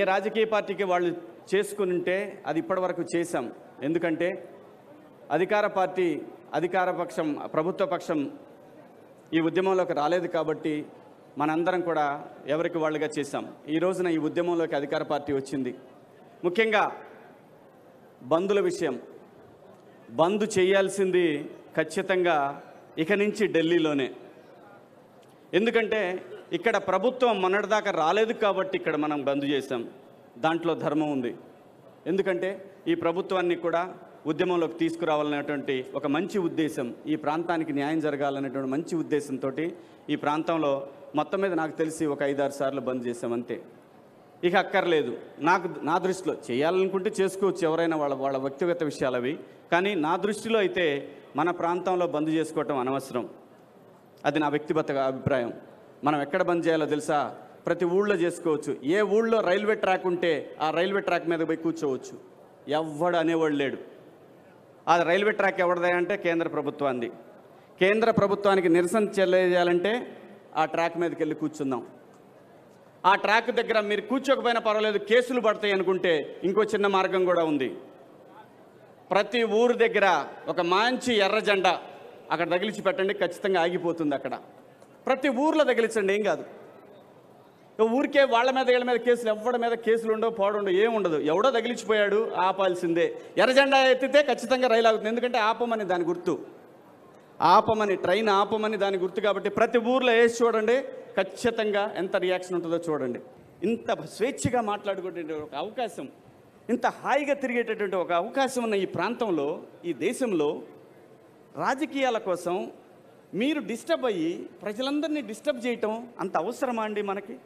రాజకీయ పార్టీకి వాళ్ళు చేసుకుని ఉంటే అది ఇప్పటివరకు చేశాం ఎందుకంటే అధికార పార్టీ అధికార పక్షం ప్రభుత్వ పక్షం ఈ ఉద్యమంలోకి రాలేదు కాబట్టి మనందరం కూడా ఎవరికి వాళ్ళుగా చేశాం ఈ రోజున ఈ ఉద్యమంలోకి అధికార పార్టీ వచ్చింది ముఖ్యంగా బంధుల విషయం బంద్ చేయాల్సింది ఖచ్చితంగా ఇక నుంచి ఢిల్లీలోనే ఎందుకంటే ఇక్కడ ప్రభుత్వం మొన్నటిదాకా రాలేదు కాబట్టి ఇక్కడ మనం బంద్ చేసాం దాంట్లో ధర్మం ఉంది ఎందుకంటే ఈ ప్రభుత్వాన్ని కూడా ఉద్యమంలోకి తీసుకురావాలనేటువంటి ఒక మంచి ఉద్దేశం ఈ ప్రాంతానికి న్యాయం జరగాలనేటువంటి మంచి ఉద్దేశంతో ఈ ప్రాంతంలో మొత్తం మీద నాకు తెలిసి ఒక ఐదారు సార్లు బంద్ చేసాం అంతే ఇక అక్కర్లేదు నాకు నా దృష్టిలో చేయాలనుకుంటే చేసుకోవచ్చు ఎవరైనా వాళ్ళ వాళ్ళ వ్యక్తిగత విషయాలు అవి కానీ నా దృష్టిలో అయితే మన ప్రాంతంలో బంద్ చేసుకోవటం అనవసరం అది నా వ్యక్తిగత అభిప్రాయం మనం ఎక్కడ బంద్ చేయాలో తెలుసా ప్రతి ఊళ్ళో చేసుకోవచ్చు ఏ ఊళ్ళో రైల్వే ట్రాక్ ఉంటే ఆ రైల్వే ట్రాక్ మీద పోయి కూర్చోవచ్చు ఎవ్వడు అనేవాడు లేడు ఆ రైల్వే ట్రాక్ ఎవరిదే అంటే కేంద్ర ప్రభుత్వాన్ని కేంద్ర ప్రభుత్వానికి నిరసన తెలియజేయాలంటే ఆ ట్రాక్ మీదకి వెళ్ళి కూర్చుందాం ఆ ట్రాక్ దగ్గర మీరు కూర్చోకపోయినా పర్వాలేదు కేసులు పడతాయి అనుకుంటే ఇంకో చిన్న మార్గం కూడా ఉంది ప్రతి ఊరు దగ్గర ఒక మంచి ఎర్ర జెండా అక్కడ తగిలించి పెట్టండి ఖచ్చితంగా ఆగిపోతుంది అక్కడ ప్రతి ఊర్లో తగిలించండి ఏం కాదు ఇక ఊరికే వాళ్ళ మీద వీళ్ళ మీద కేసులు ఎవరి మీద కేసులు ఉండవు పోవడం ఏం ఉండదు ఎవడో తగిలించిపోయాడు ఆపాల్సిందే ఎర్ర జెండా ఎత్తితే ఖచ్చితంగా రైలు ఆగుతుంది ఎందుకంటే ఆపమని దాని గుర్తు ఆపమని ట్రైన్ ఆపమని దాని గుర్తు కాబట్టి ప్రతి ఊర్లో వేసి చూడండి ఖచ్చితంగా ఎంత రియాక్షన్ ఉంటుందో చూడండి ఇంత స్వేచ్ఛగా మాట్లాడుకునే ఒక అవకాశం ఇంత హాయిగా తిరిగేటటువంటి ఒక అవకాశం ఉన్న ఈ ప్రాంతంలో ఈ దేశంలో రాజకీయాల కోసం మీరు డిస్టర్బ్ అయ్యి ప్రజలందరినీ డిస్టర్బ్ చేయటం అంత అవసరమా అండి మనకి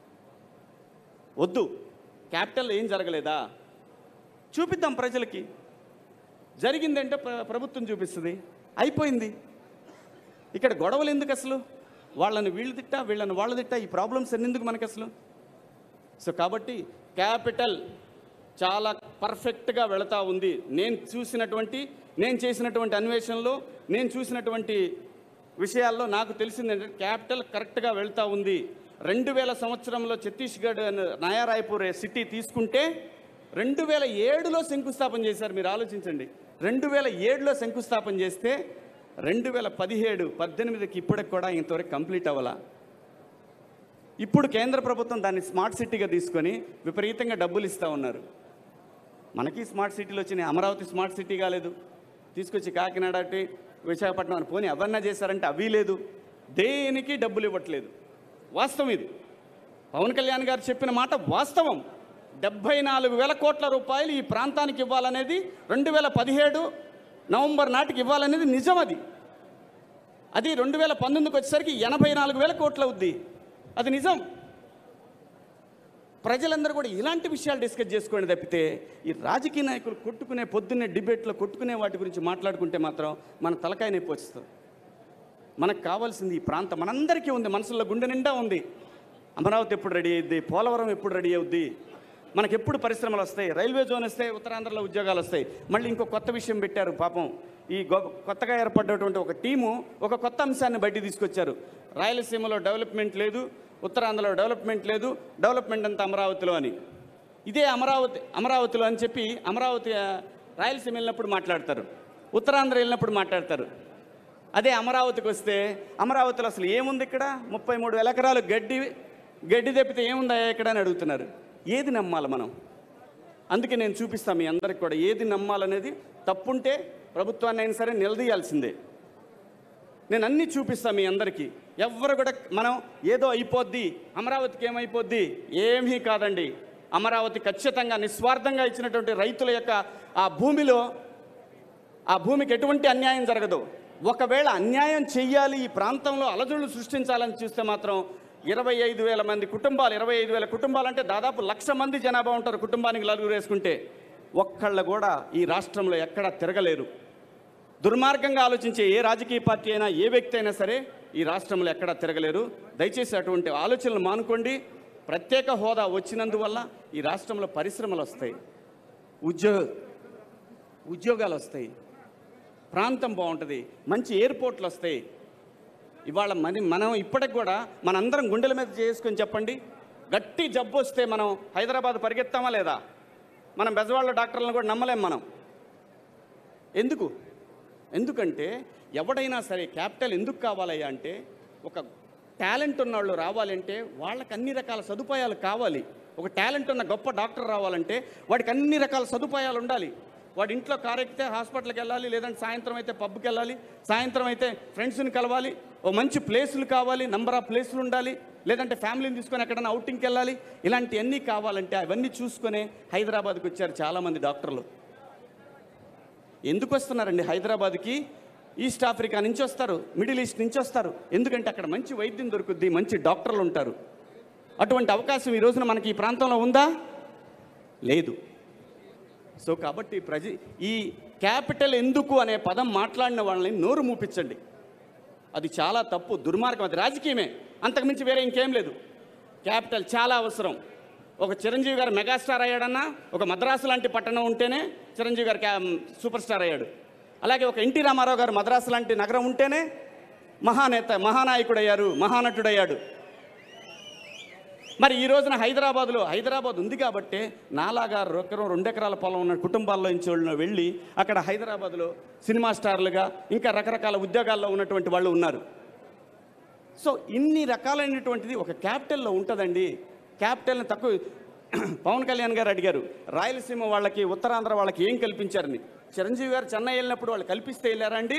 వద్దు క్యాపిటల్ ఏం జరగలేదా చూపిద్దాం ప్రజలకి జరిగిందంటే ప్ర- ప్రభుత్వం చూపిస్తుంది అయిపోయింది ఇక్కడ గొడవలు ఎందుకు అసలు వాళ్ళని వీళ్ళు తిట్టా వీళ్ళని వాళ్ళు తిట్టా ఈ ప్రాబ్లమ్స్ అన్ని ఎందుకు మనకి అసలు సో కాబట్టి క్యాపిటల్ చాలా పర్ఫెక్ట్గా వెళతా ఉంది నేను చూసినటువంటి నేను చేసినటువంటి అన్వేషణలో నేను చూసినటువంటి విషయాల్లో నాకు తెలిసింది ఏంటంటే క్యాపిటల్ కరెక్ట్గా వెళ్తూ ఉంది రెండు వేల సంవత్సరంలో ఛత్తీస్గఢ్ అనే నయారాయ్పూర్ సిటీ తీసుకుంటే రెండు వేల ఏడులో శంకుస్థాపన చేశారు మీరు ఆలోచించండి రెండు వేల ఏడులో శంకుస్థాపన చేస్తే రెండు వేల పదిహేడు పద్దెనిమిదికి ఇప్పటికి కూడా ఇంతవరకు కంప్లీట్ అవ్వాలా ఇప్పుడు కేంద్ర ప్రభుత్వం దాన్ని స్మార్ట్ సిటీగా తీసుకొని విపరీతంగా డబ్బులు ఇస్తూ ఉన్నారు మనకి స్మార్ట్ సిటీలు వచ్చినాయి అమరావతి స్మార్ట్ సిటీ కాలేదు తీసుకొచ్చి కాకినాడ అటు విశాఖపట్నం అని పోనీ ఎవరన్నా చేశారంటే అవి లేదు దేనికి డబ్బులు ఇవ్వట్లేదు వాస్తవం ఇది పవన్ కళ్యాణ్ గారు చెప్పిన మాట వాస్తవం డెబ్బై నాలుగు వేల కోట్ల రూపాయలు ఈ ప్రాంతానికి ఇవ్వాలనేది రెండు వేల పదిహేడు నవంబర్ నాటికి ఇవ్వాలనేది నిజం అది అది రెండు వేల పంతొమ్మిదికి వచ్చేసరికి ఎనభై నాలుగు వేల కోట్లు అవుద్ది అది నిజం ప్రజలందరూ కూడా ఇలాంటి విషయాలు డిస్కస్ చేసుకోండి తప్పితే ఈ రాజకీయ నాయకులు కొట్టుకునే పొద్దున్నే డిబేట్లో కొట్టుకునే వాటి గురించి మాట్లాడుకుంటే మాత్రం మన తలకాయ నొప్పి వస్తుంది మనకు కావాల్సింది ఈ ప్రాంతం మనందరికీ ఉంది మనసులో గుండె నిండా ఉంది అమరావతి ఎప్పుడు రెడీ అయ్యిద్ది పోలవరం ఎప్పుడు రెడీ అవుద్ది మనకి ఎప్పుడు పరిశ్రమలు వస్తాయి రైల్వే జోన్ వస్తే ఉత్తరాంధ్రలో ఉద్యోగాలు వస్తాయి మళ్ళీ ఇంకో కొత్త విషయం పెట్టారు పాపం ఈ గొ- కొత్తగా ఏర్పడ్డటువంటి ఒక టీము ఒక కొత్త అంశాన్ని బయటికి తీసుకొచ్చారు రాయలసీమలో డెవలప్మెంట్ లేదు ఉత్తరాంధ్రలో డెవలప్మెంట్ లేదు డెవలప్మెంట్ అంతా అమరావతిలో అని ఇదే అమరావతి అమరావతిలో అని చెప్పి అమరావతి ఆ, రాయలసీమ వెళ్ళినప్పుడు మాట్లాడతారు ఉత్తరాంధ్ర వెళ్ళినప్పుడు మాట్లాడతారు అదే అమరావతికి వస్తే అమరావతిలో అసలు ఏముంది ఇక్కడ ముప్పై మూడు వేల ఎకరాలు గడ్డి గడ్డి తెప్పితే ఏముందా ఇక్కడ అని అడుగుతున్నారు ఏది నమ్మాలి మనం అందుకే నేను చూపిస్తాను మీ అందరికి కూడా ఏది నమ్మాలనేది తప్పుంటే ప్రభుత్వాన్ని అయినా సరే నిలదీయాల్సిందే నేను అన్నీ చూపిస్తాను మీ అందరికీ ఎవ్వరు కూడా మనం ఏదో అయిపోద్ది అమరావతికి ఏమైపోద్ది ఏమీ కాదండి అమరావతి ఖచ్చితంగా నిస్వార్థంగా ఇచ్చినటువంటి రైతుల యొక్క ఆ భూమిలో ఆ భూమికి ఎటువంటి అన్యాయం జరగదు ఒకవేళ అన్యాయం చెయ్యాలి ఈ ప్రాంతంలో అలజడులు సృష్టించాలని చూస్తే మాత్రం ఇరవై ఐదు వేల మంది కుటుంబాలు ఇరవై ఐదు వేల కుటుంబాలు అంటే దాదాపు లక్ష మంది జనాభా ఉంటారు కుటుంబానికి నలుగురు వేసుకుంటే ఒక్కళ్ళు కూడా ఈ రాష్ట్రంలో ఎక్కడా తిరగలేరు దుర్మార్గంగా ఆలోచించే ఏ రాజకీయ పార్టీ అయినా ఏ వ్యక్తి అయినా సరే ఈ రాష్ట్రంలో ఎక్కడా తిరగలేరు దయచేసి అటువంటి ఆలోచనలు మానుకోండి ప్రత్యేక హోదా వచ్చినందువల్ల ఈ రాష్ట్రంలో పరిశ్రమలు వస్తాయి ఉద్యోగ ఉద్యోగాలు వస్తాయి ప్రాంతం బాగుంటుంది మంచి ఎయిర్పోర్ట్లు వస్తాయి ఇవాళ మరి మనం ఇప్పటికి కూడా మనందరం గుండెల మీద చేసుకొని చెప్పండి గట్టి జబ్బు వస్తే మనం హైదరాబాద్ పరిగెత్తామా లేదా మనం బెజవాళ్ళ డాక్టర్లను కూడా నమ్మలేం మనం ఎందుకు ఎందుకంటే ఎవడైనా సరే క్యాపిటల్ ఎందుకు కావాలయ్యా అంటే ఒక టాలెంట్ ఉన్న వాళ్ళు రావాలంటే వాళ్ళకి అన్ని రకాల సదుపాయాలు కావాలి ఒక టాలెంట్ ఉన్న గొప్ప డాక్టర్ రావాలంటే వాడికి అన్ని రకాల సదుపాయాలు ఉండాలి వాడి ఇంట్లో కారు ఎక్కితే హాస్పిటల్కి వెళ్ళాలి లేదంటే సాయంత్రం అయితే పబ్కి వెళ్ళాలి సాయంత్రం అయితే ఫ్రెండ్స్ని కలవాలి ఓ మంచి ప్లేసులు కావాలి నంబర్ ఆఫ్ ప్లేసులు ఉండాలి లేదంటే ఫ్యామిలీని తీసుకొని ఎక్కడైనా అవుటింగ్కి వెళ్ళాలి ఇలాంటివన్నీ కావాలంటే అవన్నీ చూసుకునే హైదరాబాద్కి వచ్చారు చాలామంది డాక్టర్లు ఎందుకు వస్తున్నారండి హైదరాబాద్కి ఈస్ట్ ఆఫ్రికా నుంచి వస్తారు మిడిల్ ఈస్ట్ నుంచి వస్తారు ఎందుకంటే అక్కడ మంచి వైద్యం దొరుకుద్ది మంచి డాక్టర్లు ఉంటారు అటువంటి అవకాశం ఈ రోజున మనకి ఈ ప్రాంతంలో ఉందా లేదు సో కాబట్టి ప్రజ ఈ క్యాపిటల్ ఎందుకు అనే పదం మాట్లాడిన వాళ్ళని నోరు మూపించండి అది చాలా తప్పు దుర్మార్గం అది రాజకీయమే అంతకుమించి వేరే ఇంకేం లేదు క్యాపిటల్ చాలా అవసరం ఒక చిరంజీవి గారు మెగాస్టార్ అయ్యాడన్నా ఒక మద్రాసు లాంటి పట్టణం ఉంటేనే చిరంజీవి గారు క్యా సూపర్ స్టార్ అయ్యాడు అలాగే ఒక ఎన్టీ రామారావు గారు మద్రాసు లాంటి నగరం ఉంటేనే మహానేత మహానాయకుడు అయ్యారు మహానటుడయ్యాడు మరి ఈ రోజున హైదరాబాద్లో హైదరాబాద్ ఉంది కాబట్టే నాలాగా ఎకరం రెండు ఎకరాల పొలం ఉన్న కుటుంబాల్లో నుంచి వాళ్ళు వెళ్ళి అక్కడ హైదరాబాద్లో సినిమా స్టార్లుగా ఇంకా రకరకాల ఉద్యోగాల్లో ఉన్నటువంటి వాళ్ళు ఉన్నారు సో ఇన్ని రకాలైనటువంటిది ఒక క్యాపిటల్లో ఉంటుందండి క్యాపిటల్ని తక్కువ పవన్ కళ్యాణ్ గారు అడిగారు రాయలసీమ వాళ్ళకి ఉత్తరాంధ్ర వాళ్ళకి ఏం కల్పించారని చిరంజీవి గారు చెన్నై వెళ్ళినప్పుడు వాళ్ళు కల్పిస్తే వెళ్ళారా అండి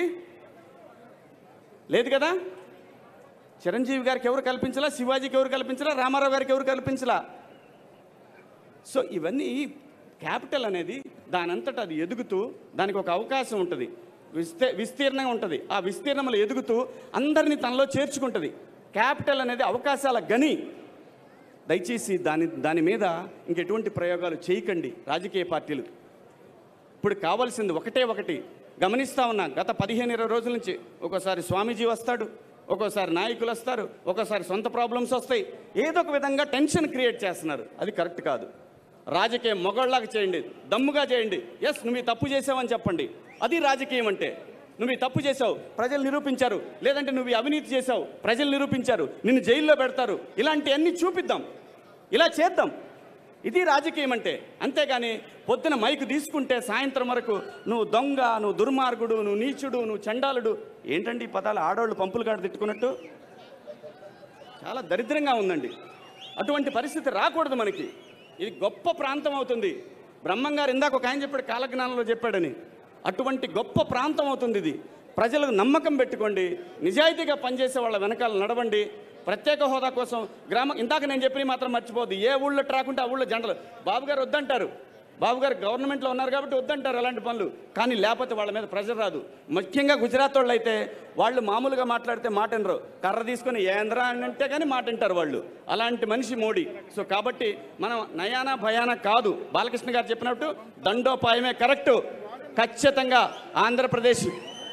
లేదు కదా చిరంజీవి గారికి ఎవరు కల్పించలా శివాజీకి ఎవరు కల్పించలా రామారావు గారికి ఎవరు కల్పించలా సో ఇవన్నీ క్యాపిటల్ అనేది దానంతటా అది ఎదుగుతూ దానికి ఒక అవకాశం ఉంటుంది విస్తే విస్తీర్ణంగా ఉంటుంది ఆ విస్తీర్ణంలో ఎదుగుతూ అందరినీ తనలో చేర్చుకుంటుంది క్యాపిటల్ అనేది అవకాశాల గని దయచేసి దాని దాని మీద ఇంకెటువంటి ప్రయోగాలు చేయకండి రాజకీయ పార్టీలు ఇప్పుడు కావాల్సింది ఒకటే ఒకటి గమనిస్తా ఉన్నా గత పదిహేను ఇరవై రోజుల నుంచి ఒక్కోసారి స్వామీజీ వస్తాడు ఒక్కోసారి నాయకులు వస్తారు ఒక్కోసారి సొంత ప్రాబ్లమ్స్ వస్తాయి ఏదో ఒక విధంగా టెన్షన్ క్రియేట్ చేస్తున్నారు అది కరెక్ట్ కాదు రాజకీయం మొగళ్ళలాగా చేయండి దమ్ముగా చేయండి ఎస్ నువ్వు ఈ తప్పు చేసావని చెప్పండి అది రాజకీయం అంటే నువ్వు ఈ తప్పు చేసావు ప్రజలు నిరూపించారు లేదంటే నువ్వు ఈ అవినీతి చేసావు ప్రజలు నిరూపించారు నిన్ను జైల్లో పెడతారు ఇలాంటివన్నీ చూపిద్దాం ఇలా చేద్దాం ఇది రాజకీయం అంటే అంతేగాని పొద్దున మైకు తీసుకుంటే సాయంత్రం వరకు నువ్వు దొంగ నువ్వు దుర్మార్గుడు నువ్వు నీచుడు నువ్వు చండాలుడు ఏంటండి ఈ పదాలు ఆడవాళ్ళు పంపులు కాడ తిట్టుకున్నట్టు చాలా దరిద్రంగా ఉందండి అటువంటి పరిస్థితి రాకూడదు మనకి ఇది గొప్ప ప్రాంతం అవుతుంది బ్రహ్మంగారు ఇందాక ఒక ఆయన చెప్పాడు కాలజ్ఞానంలో చెప్పాడని అటువంటి గొప్ప ప్రాంతం అవుతుంది ఇది ప్రజలకు నమ్మకం పెట్టుకోండి నిజాయితీగా పనిచేసే వాళ్ళ వెనకాల నడవండి ప్రత్యేక హోదా కోసం గ్రామ ఇందాక నేను చెప్పిన మాత్రం మర్చిపోద్దు ఏ ఊళ్ళో ట్రాక్ ఉంటే ఆ ఊళ్ళో జెండలు బాబు గారు వద్దంటారు బాబు గారు గవర్నమెంట్లో ఉన్నారు కాబట్టి వద్దంటారు అలాంటి పనులు కానీ లేకపోతే వాళ్ళ మీద ప్రెజర్ రాదు ముఖ్యంగా గుజరాత్ వాళ్ళు అయితే వాళ్ళు మామూలుగా మాట్లాడితే మాట వినరు కర్ర తీసుకొని ఏంద్రా అని అంటే కానీ మాట వింటారు వాళ్ళు అలాంటి మనిషి మోడీ సో కాబట్టి మనం నయానా భయానా కాదు బాలకృష్ణ గారు చెప్పినట్టు దండోపాయమే కరెక్టు ఖచ్చితంగా ఆంధ్రప్రదేశ్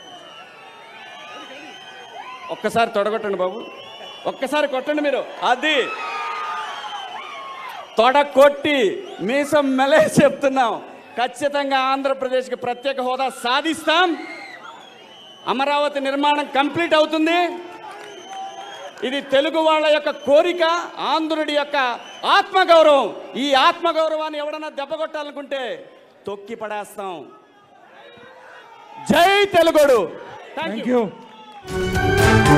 ఒక్కసారి తొడగొట్టండి బాబు ఒక్కసారి కొట్టండి మీరు అది తొడ కొట్టి మీసం మెలే చెప్తున్నాం ఖచ్చితంగా ఆంధ్రప్రదేశ్కి ప్రత్యేక హోదా సాధిస్తాం అమరావతి నిర్మాణం కంప్లీట్ అవుతుంది ఇది తెలుగు వాళ్ళ యొక్క కోరిక ఆంధ్రుడి యొక్క ఆత్మగౌరవం ఈ ఆత్మగౌరవాన్ని ఎవడన్నా దెబ్బకొట్టాలనుకుంటే తొక్కి పడేస్తాం జై తెలుగుడు థ్యాంక్ థ్యాంక్ యూ యూ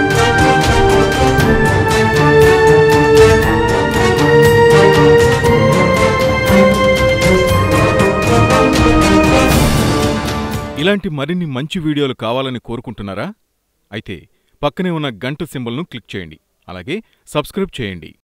ఇలాంటి మరిన్ని మంచి వీడియోలు కావాలని కోరుకుంటున్నారా అయితే పక్కనే ఉన్న గంట సింబల్ను క్లిక్ చేయండి అలాగే సబ్స్క్రైబ్ చేయండి